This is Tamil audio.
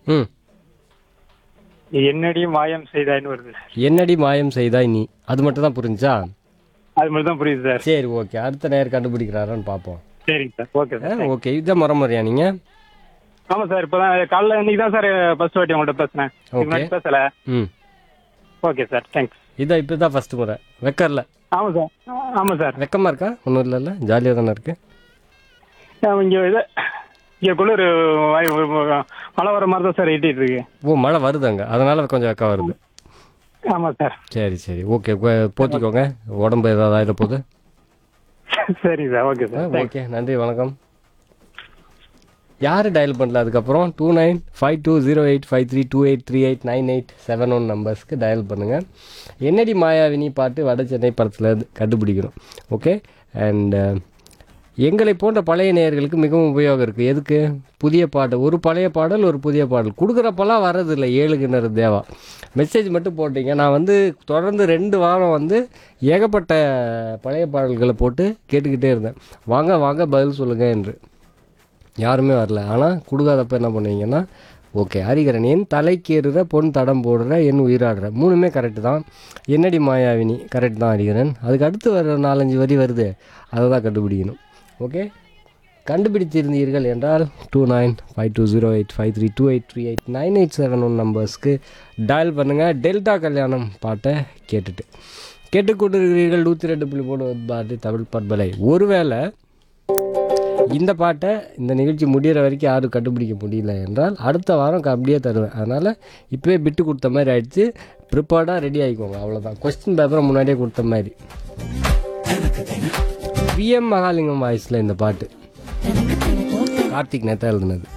ம் என்னடி மாயம் செய்தாய்ன்னு வருது சார் என்னடி மாயம் செய்தாய் நீ அது மட்டும் தான் புரிஞ்சா அது மட்டும் தான் புரியுது சார் சரி ஓகே அடுத்த நேரம் கண்டுபிடிக்கிறாரான்னு பார்ப்போம் சரிங்க சார் ஓகே சார் ஓகே இதுதான் முறைமுறையா நீங்கள் ஆமாம் சார் இப்போ தான் காலைல இன்னைக்கு தான் சார் ஃபர்ஸ்ட் வாட்டி உங்கள்கிட்ட பேசுனேன் இதுக்கு முன்னாடி பேசல ம் ஓகே சார் தேங்க்ஸ் இதான் இப்போ தான் ஃபஸ்ட்டு முறை வெக்கரில் ஆமாம் சார் ஆமாம் சார் வெக்கமாக இருக்கா ஒன்றும் இல்லைல்ல ஜாலியாக தானே இருக்கு இங்கே இது இங்கே குளிர் வாய் மழை வர மாதிரி தான் சார் எட்டிட்டு இருக்கு ஓ மழை வருதுங்க அதனால கொஞ்சம் வெக்கம் வருது ஆமாம் சார் சரி சரி ஓகே போ- போத்திக்கோங்க உடம்பு ஏதாவது ஆயிட போகுது சரிங்க சார் ஓகே சார் ஓகே நன்றி வணக்கம் யார் டயல் பண்ணல அதுக்கப்புறம் two nine five two zero eight five three two eight three eight nine eight seven one நம்பர்ஸ்க்கு டயல் பண்ணுங்கள் என்னடி மாயாவினி பாட்டு வட சென்னை படத்தில் கண்டுபிடிக்கணும் ஓகே அண்ட் எங்களை போன்ற பழைய நேயர்களுக்கு மிகவும் உபயோகம் இருக்குது எதுக்கு புதிய பாட்டு ஒரு பழைய பாடல் ஒரு புதிய பாடல் கொடுக்குறப்பெல்லாம் வர்றதில்லை ஏழு கிணறு தேவா மெசேஜ் மட்டும் போட்டீங்க நான் வந்து தொடர்ந்து ரெண்டு வாரம் வந்து ஏகப்பட்ட பழைய பாடல்களை போட்டு கேட்டுக்கிட்டே இருந்தேன் வாங்க வாங்க பதில் சொல்லுங்கள் என்று யாருமே வரல ஆனால் கொடுக்காதப்ப என்ன பண்ணுவீங்கன்னா ஓகே ஹரிகரன் என் தலைக்கேறுற பொன் தடம் போடுற என் உயிராடுற மூணுமே கரெக்டு தான் என்னடி மாயாவினி கரெக்ட் தான் ஹரிகரன் அதுக்கு அடுத்து வர நாலஞ்சு வரி வருது அதை தான் கண்டுபிடிக்கணும் ஓகே கண்டுபிடித்திருந்தீர்கள் என்றால் two nine five two zero eight five three two eight three eight nine eight seven one நம்பர்ஸ்க்கு டயல் பண்ணுங்கள் டெல்டா கல்யாணம் பாட்டை கேட்டுட்டு கேட்டுக்கொண்டிருக்கிறீர்கள் நூற்றி ரெண்டு புள்ளி மூணு பாட்டு தமிழ் பண்பலை ஒருவேளை இந்த பாட்டை இந்த நிகழ்ச்சி முடிகிற வரைக்கும் யாரும் கண்டுபிடிக்க முடியல என்றால் அடுத்த வாரம் க- அப்படியே தருவேன் அதனால் இப்போவே பிட்டு கொடுத்த மாதிரி ஆயிடுச்சு ப்ரிப்பேர்டாக ரெடி ஆகிக்கோங்க அவ்வளோதான் கொஸ்டின் பேப்பரை முன்னாடியே கொடுத்த மாதிரி விஎம் மகாலிங்கம் வாய்ஸில் இந்த பாட்டு கார்த்திக் நேத்தா எழுதுனது